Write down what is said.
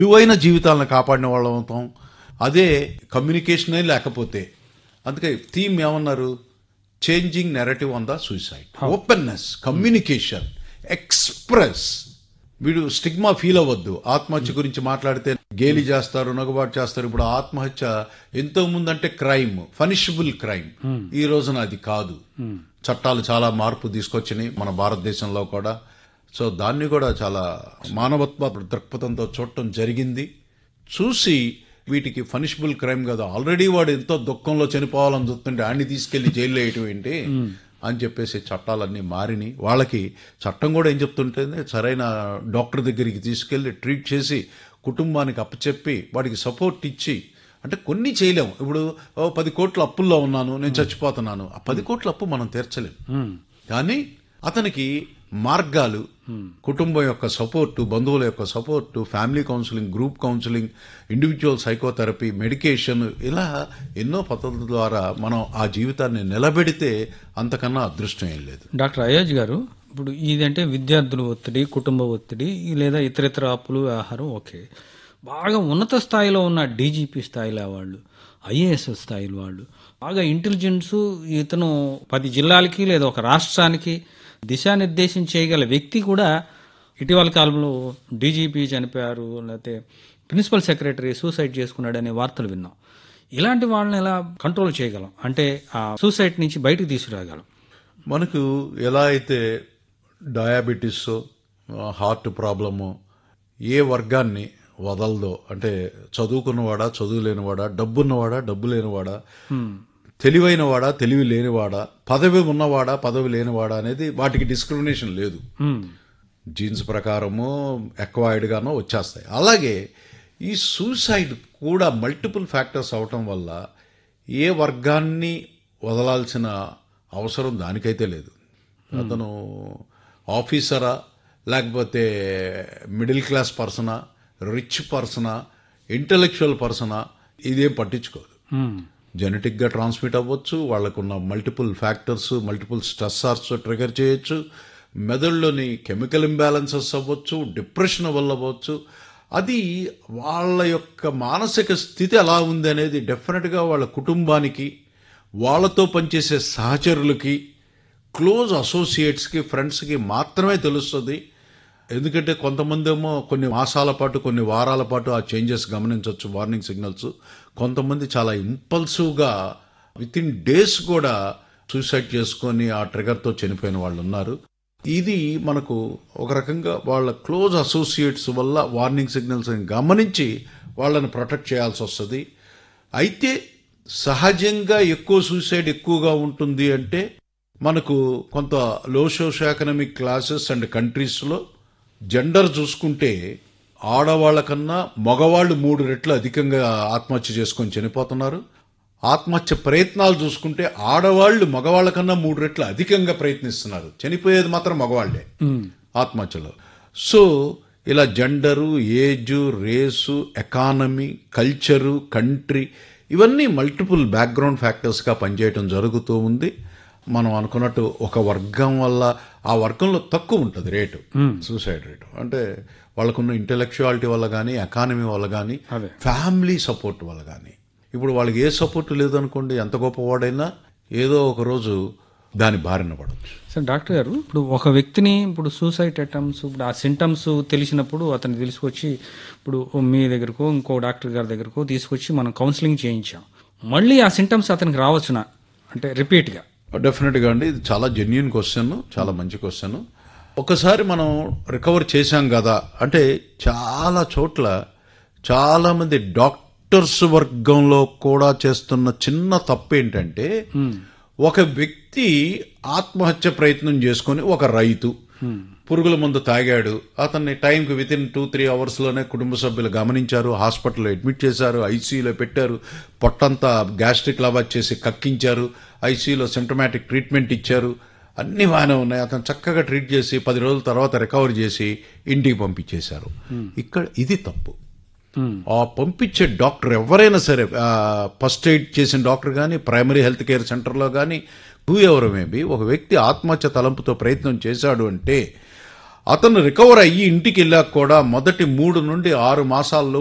విలువైన జీవితాలను కాపాడిన వాళ్ళం అవుతాం అదే కమ్యూనికేషనే లేకపోతే అందుకే థీమ్ ఏమన్నారు changing narrative on the suicide openness communication express వీడు స్టిగ్మా ఫీల్ అవ్వద్దు ఆత్మహత్య గురించి మాట్లాడితే గేలి చేస్తారు నగుబాటు చేస్తారు ఇప్పుడు ఆత్మహత్య ఎంతో ముందంటే క్రైమ్ ఫనిషబుల్ క్రైమ్ ఈ రోజున అది కాదు చట్టాలు చాలా మార్పు తీసుకొచ్చినాయి మన భారతదేశంలో కూడా సో దాన్ని కూడా చాలా మానవత్వ దృక్పథంతో చూడటం జరిగింది చూసి వీటికి ఫనిషబుల్ క్రైమ్ కదా ఆల్రెడీ వాడు ఎంతో దుఃఖంలో చనిపోవాలని చూస్తుంటే ఆడిని తీసుకెళ్లి జైల్లో వేయటం ఏంటి అని చెప్పేసి చట్టాలన్నీ మారిని వాళ్ళకి చట్టం కూడా ఏం చెప్తుంటుంది సరైన డాక్టర్ దగ్గరికి తీసుకెళ్లి ట్రీట్ చేసి కుటుంబానికి అప్పచెప్పి వాడికి సపోర్ట్ ఇచ్చి అంటే కొన్ని చేయలేము ఇప్పుడు ఓ పది కోట్ల అప్పుల్లో ఉన్నాను నేను చచ్చిపోతున్నాను ఆ పది కోట్ల అప్పు మనం తీర్చలేం కానీ అతనికి మార్గాలు కుటుంబం యొక్క సపోర్టు బంధువుల యొక్క support family counselling group counselling individual psychotherapy medication ఇలా ఎన్నో పద్ధతుల ద్వారా మనం ఆ జీవితాన్ని నిలబెడితే అంతకన్నా అదృష్టం ఏం లేదు డాక్టర్ అయోజ్ గారు ఇప్పుడు ఇదంటే విద్యార్థుల ఒత్తిడి కుటుంబ ఒత్తిడి ఇతర ఇతరితర అప్పులు ఆహారం ఓకే బాగా ఉన్నత స్థాయిలో ఉన్న డీజీపీ స్థాయిలో వాళ్ళు ఐఏఎస్ స్థాయిలో వాళ్ళు బాగా ఇంటెలిజెన్స్ ఇతను పది జిల్లాలకి లేదా ఒక రాష్ట్రానికి దిశానిర్దేశం చేయగల వ్యక్తి కూడా ఇటీవల కాలంలో డీజీపీ చనిపోయారు లేకపోతే ప్రిన్సిపల్ సెక్రటరీ సూసైడ్ చేసుకున్నాడు అనే వార్తలు విన్నాం ఇలాంటి వాళ్ళని ఎలా కంట్రోల్ చేయగలం అంటే ఆ సూసైడ్ నుంచి బయటకు తీసుకురాగలం మనకు ఎలా అయితే డయాబెటీస్ హార్ట్ ప్రాబ్లము ఏ వర్గాన్ని వదలదో అంటే చదువుకున్నవాడా చదువు లేనివాడా డబ్బున్నవాడా డబ్బు లేనివాడా తెలివైనవాడా తెలివి లేనివాడా పదవి ఉన్నవాడా పదవి లేనివాడా అనేది వాటికి డిస్క్రిమినేషన్ లేదు జీన్స్ ప్రకారము ఎక్వైర్డ్ గానో వచ్చేస్తాయి అలాగే ఈ సూసైడ్ కూడా మల్టిపుల్ ఫ్యాక్టర్స్ అవటం వల్ల ఏ వర్గాన్ని వదలాల్సిన అవసరం దానికైతే లేదు అతను ఆఫీసరా లేకపోతే మిడిల్ క్లాస్ పర్సనా రిచ్ పర్సనా ఇంటలెక్చువల్ పర్సనా ఇదేం పట్టించుకోదు జెనెటిక్గా ట్రాన్స్మిట్ అవ్వచ్చు వాళ్ళకున్న multiple factors multiple stressors trigger చేయొచ్చు మెదడులోని కెమికల్ ఇంబ్యాలెన్సెస్ అవ్వచ్చు డిప్రెషన్ వల్ల అవ్వచ్చు అది వాళ్ళ యొక్క మానసిక స్థితి ఎలా ఉంది అనేది డెఫినెట్గా వాళ్ళ కుటుంబానికి వాళ్ళతో పనిచేసే సహచరులకి క్లోజ్ అసోసియేట్స్కి ఫ్రెండ్స్కి మాత్రమే తెలుస్తుంది ఎందుకంటే కొంతమంది ఏమో కొన్ని మాసాల పాటు కొన్ని వారాల పాటు ఆ చేంజెస్ గమనించవచ్చు వార్నింగ్ సిగ్నల్స్ కొంతమంది చాలా ఇంపల్సివ్గా విత్ ఇన్ డేస్ కూడా సూసైడ్ చేసుకొని ఆ ట్రిగర్తో చనిపోయిన వాళ్ళు ఉన్నారు ఇది మనకు ఒక రకంగా వాళ్ళ క్లోజ్ అసోసియేట్స్ వల్ల వార్నింగ్ సిగ్నల్స్ గమనించి వాళ్ళని ప్రొటెక్ట్ చేయాల్సి వస్తుంది అయితే సహజంగా ఎక్కువ సూసైడ్ ఎక్కువగా ఉంటుంది అంటే మనకు కొంత low socio economic classes and కంట్రీస్లో జెండర్ చూసుకుంటే ఆడవాళ్ళ కన్నా మగవాళ్ళు మూడు రెట్లు అధికంగా ఆత్మహత్య చేసుకొని చనిపోతున్నారు ఆత్మహత్య ప్రయత్నాలు చూసుకుంటే ఆడవాళ్ళు మగవాళ్ళ కన్నా మూడు రెట్లు అధికంగా ప్రయత్నిస్తున్నారు చనిపోయేది మాత్రం మగవాళ్లే ఆత్మహత్యలో సో ఇలా gender age race economy culture country ఇవన్నీ మల్టిపుల్ బ్యాక్గ్రౌండ్ ఫ్యాక్టర్స్గా పనిచేయటం జరుగుతూ ఉంది మనం అనుకున్నట్టు ఒక వర్గం వల్ల ఆ వర్గంలో తక్కువ ఉంటుంది రేటు సూసైడ్ రేటు అంటే వాళ్ళకున్న ఇంటెలెక్చువాలిటీ వల్ల కానీ ఎకానమీ వల్ల కానీ ఫ్యామిలీ సపోర్ట్ వల్ల కానీ ఇప్పుడు వాళ్ళకి ఏ సపోర్ట్ లేదనుకోండి ఎంత గొప్పవాడైనా ఏదో ఒక రోజు దాని బారిన పడవచ్చు సార్ డాక్టర్ గారు ఇప్పుడు ఒక వ్యక్తిని ఇప్పుడు సూసైడ్ అటెంప్ట్స్ ఇప్పుడు ఆ సింటమ్స్ తెలిసినప్పుడు అతన్ని తీసుకొచ్చి ఇప్పుడు మీ దగ్గరకో ఇంకో డాక్టర్ గారి దగ్గరకో తీసుకొచ్చి మనం కౌన్సిలింగ్ చేయించాం మళ్ళీ ఆ సింటమ్స్ అతనికి రావచ్చునా అంటే రిపీట్గా డెఫినెట్గా అండి ఇది చాలా జెన్యున్ క్వశ్చన్ చాలా మంచి క్వశ్చన్ ఒకసారి మనం రికవర్ చేశాం కదా అంటే చాలా చోట్ల చాలా మంది డాక్టర్స్ వర్గంలో కూడా చేస్తున్న చిన్న తప్పు ఏంటంటే ఒక వ్యక్తి ఆత్మహత్య ప్రయత్నం చేసుకొని ఒక రైతు పురుగుల మందు తాగాడు అతన్ని టైంకి విత్ ఇన్ టూ త్రీ అవర్స్లోనే కుటుంబ సభ్యులు గమనించారు హాస్పిటల్లో అడ్మిట్ చేశారు ఐసీయూలో పెట్టారు పొట్టంతా గ్యాస్ట్రిక్ లాభా చేసి కక్కించారు ఐసీయూలో సిమ్టమాటిక్ ట్రీట్మెంట్ ఇచ్చారు అన్ని బాగానే ఉన్నాయి అతను చక్కగా ట్రీట్ చేసి పది రోజుల తర్వాత రికవర్ చేసి ఇంటికి పంపించేశారు ఇక్కడ ఇది తప్పు ఆ పంపించే డాక్టర్ ఎవరైనా సరే ఫస్ట్ ఎయిడ్ చేసిన డాక్టర్ కానీ ప్రైమరీ హెల్త్ కేర్ సెంటర్లో కానీ హూ ఎవరు మేబీ ఒక వ్యక్తి ఆత్మహత్య తలంపుతో ప్రయత్నం చేశాడు అంటే అతను రికవర్ అయ్యి ఇంటికి వెళ్ళాక కూడా మొదటి మూడు నుండి ఆరు మాసాల్లో